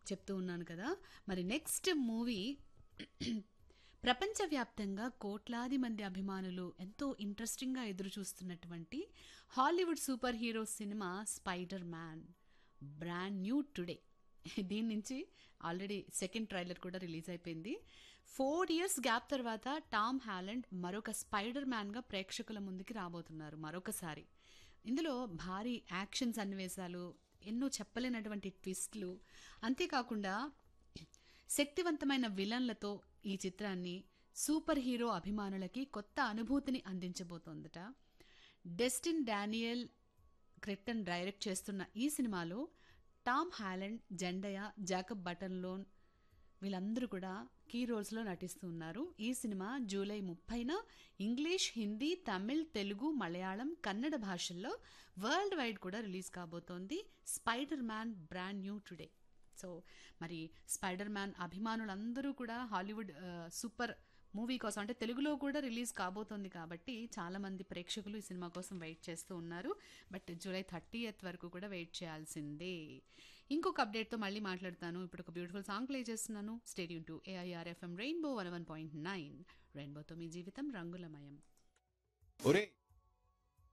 చెప్తూ ఉన్నాను కదా మరి నెక్స్ట్ మూవీ ప్రపంచవ్యాప్తంగా కోట్లాది మంది అభిమానులు ఎంతో ఇంట్రెస్టింగ్గా ఎదురు చూస్తున్నటువంటి హాలీవుడ్ సూపర్ హీరో సినిమా Spider Man brand new today దీని నుంచి ఆల్రెడీ సెకండ్ ట్రైలర్ కూడా రిలీజ్ అయిపోయింది ఫోర్ ఇయర్స్ గ్యాప్ తర్వాత టామ్ హాలండ్ మరొక స్పైడర్ మ్యాన్గా ప్రేక్షకుల ముందుకి రాబోతున్నారు మరొకసారి ఇందులో భారీ యాక్షన్ సన్నివేశాలు ఎన్నో చెప్పలేనటువంటి ట్విస్ట్లు అంతేకాకుండా శక్తివంతమైన విలన్లతో ఈ చిత్రాన్ని సూపర్ హీరో అభిమానులకి కొత్త అనుభూతిని అందించబోతోందట డెస్టిన్ డానియల్ క్రిట్టన్ డైరెక్ట్ చేస్తున్న ఈ సినిమాలో Tom Holland Zendaya Jacob Batalon వీళ్ళందరూ కూడా కీ రోల్స్లో నటిస్తూ ఉన్నారు ఈ సినిమా జూలై ముప్పైన ఇంగ్లీష్ హిందీ తమిళ్ తెలుగు మలయాళం కన్నడ భాషల్లో వరల్డ్ వైడ్ కూడా రిలీజ్ కాబోతోంది Spider Man brand new today so మరి స్పైడర్ మ్యాన్ అభిమానులందరూ కూడా హాలీవుడ్ ఆ, సూపర్ మూవీ కోసం అంటే తెలుగులో కూడా రిలీజ్ కాబోతోంది కాబట్టి చాలా మంది ప్రేక్షకులు ఈ సినిమా కోసం వెయిట్ చేస్తూ ఉన్నారు బట్ జూలై థర్టీ వరకు కూడా వెయిట్ చేయాల్సిందే ఇంకొక అప్డేట్తో మళ్ళీ మాట్లాడతాను ఇప్పుడు ఒక బ్యూటిఫుల్ సాంగ్ ప్లే చేస్తున్నాను stadium to AIR FM rainbow one one point nine రెయిన్బోతో మీ జీవితం రంగులమయం ఒరే